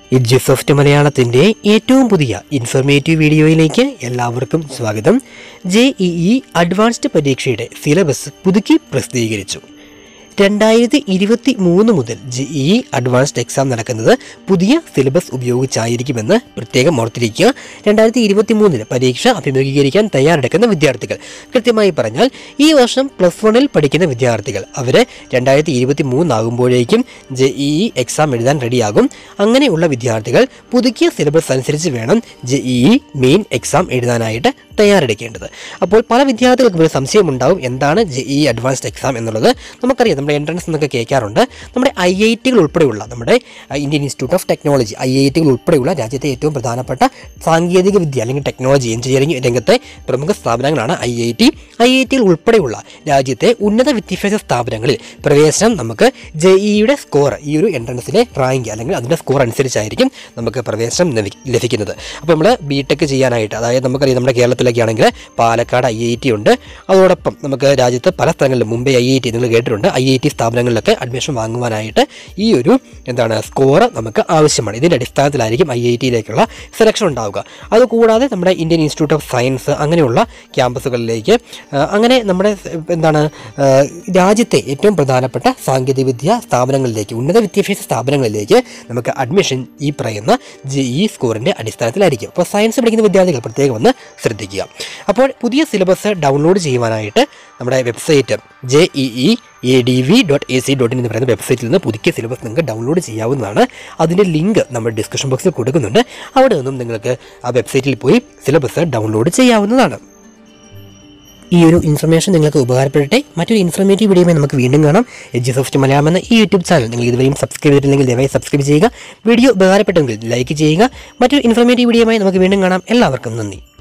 ഇഡ്ജിസോഫ്റ്റ് മലയാളത്തിൻ്റെ ഏറ്റവും പുതിയ ഇൻഫർമേറ്റീവ് വീഡിയോയിലേക്ക് എല്ലാവർക്കും സ്വാഗതം ജെ ഇ ഇ അഡ്വാൻസ്ഡ് പരീക്ഷയുടെ സിലബസ് പുതുക്കി പ്രസിദ്ധീകരിച്ചു രണ്ടായിരത്തി ഇരുപത്തി മൂന്ന് മുതൽ J E E advanced exam നടക്കുന്നത് പുതിയ സിലബസ് ഉപയോഗിച്ചായിരിക്കുമെന്ന് പ്രത്യേകം ഓർത്തിരിക്കുക രണ്ടായിരത്തി ഇരുപത്തി മൂന്നിന് പരീക്ഷ അഭിമുഖീകരിക്കാൻ തയ്യാറെടുക്കുന്ന വിദ്യാർത്ഥികൾ കൃത്യമായി പറഞ്ഞാൽ ഈ വർഷം പ്ലസ് വണ്ണിൽ പഠിക്കുന്ന വിദ്യാർത്ഥികൾ അവർ രണ്ടായിരത്തി ഇരുപത്തി മൂന്നാകുമ്പോഴേക്കും ജെ ഇ ഇ എക്സാം എഴുതാൻ റെഡിയാകും അങ്ങനെയുള്ള വിദ്യാർത്ഥികൾ പുതുക്കിയ സിലബസ് അനുസരിച്ച് വേണം J E E main exam എഴുതാനായിട്ട് തയ്യാറെടുക്കേണ്ടത് അപ്പോൾ പല വിദ്യാർത്ഥികൾക്കും ഒരു സംശയമുണ്ടാവും എന്താണ് ജെ ഇ അഡ്വാൻസ്ഡ് എക്സാം എന്നുള്ളത് നമുക്കറിയാം നമ്മുടെ എൻട്രൻസ് എന്നൊക്കെ കേൾക്കാറുണ്ട് നമ്മുടെ ഐ ഐ ടികൾ ഉൾപ്പെടെയുള്ള നമ്മുടെ അഹ്, Indian institute of technology I I ടികൾ ഉൾപ്പെടെയുള്ള രാജ്യത്തെ ഏറ്റവും പ്രധാനപ്പെട്ട സാങ്കേതിക വിദ്യ അല്ലെങ്കിൽ ടെക്നോളജി എഞ്ചിനീയറിംഗ് രംഗത്തെ പ്രമുഖ സ്ഥാപനങ്ങളാണ് I I T I I ടികൾ ഉൾപ്പെടെയുള്ള രാജ്യത്തെ ഉന്നത വിദ്യാഭ്യാസ സ്ഥാപനങ്ങളിൽ പ്രവേശനം നമുക്ക് ജെ ഇയുടെ സ്കോർ ഈ ഒരു എൻട്രൻസിലെ റാങ്ക് അല്ലെങ്കിൽ അതിൻ്റെ സ്കോർ അനുസരിച്ചായിരിക്കും നമുക്ക് പ്രവേശനം ലഭി- ലഭിക്കുന്നത് അപ്പോൾ നമ്മൾ ബി ടെക് ചെയ്യാനായിട്ട് അതായത് നമുക്കറിയാം നമ്മുടെ കേരളത്തിലൊക്കെ ആണെങ്കിൽ പാലക്കാട് ഐ ഐ ടി ഉണ്ട് അതോടൊപ്പം നമുക്ക് രാജ്യത്ത് പല സ്ഥലങ്ങളിലും മുംബൈ ഐ ഐ ടി നിങ്ങൾ കേട്ടിട്ടുണ്ട് ഐ ഐ ടി സ്ഥാപനങ്ങളിലൊക്കെ അഡ്മിഷൻ വാങ്ങുവാനായിട്ട് ഈ ഒരു എന്താണ് സ്കോർ നമുക്ക് ആവശ്യമാണ് ഇതിൻ്റെ അടിസ്ഥാനത്തിലായിരിക്കും ഐ ഐ ടിയിലേക്കുള്ള സെലക്ഷൻ ഉണ്ടാവുക അതുകൂടാതെ നമ്മുടെ ഇന്ത്യൻ ഇൻസ്റ്റിറ്റ്യൂട്ട് ഓഫ് സയൻസ് അങ്ങനെയുള്ള ക്യാമ്പസുകളിലേക്ക് ആ, അങ്ങനെ നമ്മുടെ സ് എന്താണ് ആ, രാജ്യത്തെ ഏറ്റവും പ്രധാനപ്പെട്ട സാങ്കേതികവിദ്യ സ്ഥാപനങ്ങളിലേക്ക് ഉന്നത വിദ്യാഭ്യാസ സ്ഥാപനങ്ങളിലേക്ക് നമുക്ക് അഡ്മിഷൻ ഈ പറയുന്ന ജി ഇ സ്കോറിൻ്റെ അടിസ്ഥാനത്തിലായിരിക്കും അപ്പോൾ സയൻസ് പഠിക്കുന്ന വിദ്യാർത്ഥികൾ പ്രത്യേകം ഒന്ന് ശ്രദ്ധിക്കുക അപ്പോൾ പുതിയ സിലബസ് ഡൗൺലോഡ് ചെയ്യുവാനായിട്ട് നമ്മുടെ website J E E A D V dot A C dot in എന്ന് പറയുന്ന വെബ്സൈറ്റിൽ നിന്ന് പുതിയ സിലബസ് നിങ്ങൾക്ക് ഡൗൺലോഡ് ചെയ്യാവുന്നതാണ് അതിൻ്റെ ലിങ്ക് നമ്മൾ ഡിസ്ക്രിപ്ഷൻ ബോക്സിൽ കൊടുക്കുന്നുണ്ട് അവിടെ നിന്നും നിങ്ങൾക്ക് ആ വെബ്സൈറ്റിൽ പോയി സിലബസ് ഡൗൺലോഡ് ചെയ്യാവുന്നതാണ് ഈ ഒരു ഇൻഫർമേഷൻ നിങ്ങൾക്ക് ഉപകാരപ്പെടട്ടെ മറ്റൊരു ഇൻഫർമേറ്റീവ് വീഡിയോയുമായി നമുക്ക് വീണ്ടും കാണാം എജ് സോഫ്റ്റ് മലയാളം എന്ന ഈ യൂട്യൂബ് ചാനൽ നിങ്ങൾ ഇതുവരെയും സബ്സ്ക്രൈബ് ചെയ്തിട്ടില്ലെങ്കിൽ ദയവായി സബ്സ്ക്രൈബ് ചെയ്യുക വീഡിയോ ഉപകാരപ്പെട്ടെങ്കിൽ ലൈക്ക് ചെയ്യുക മറ്റൊരു ഇൻഫർമേറ്റീവ് വീഡിയോയുമായി നമുക്ക് വീണ്ടും കാണാം എല്ലാവർക്കും നന്ദി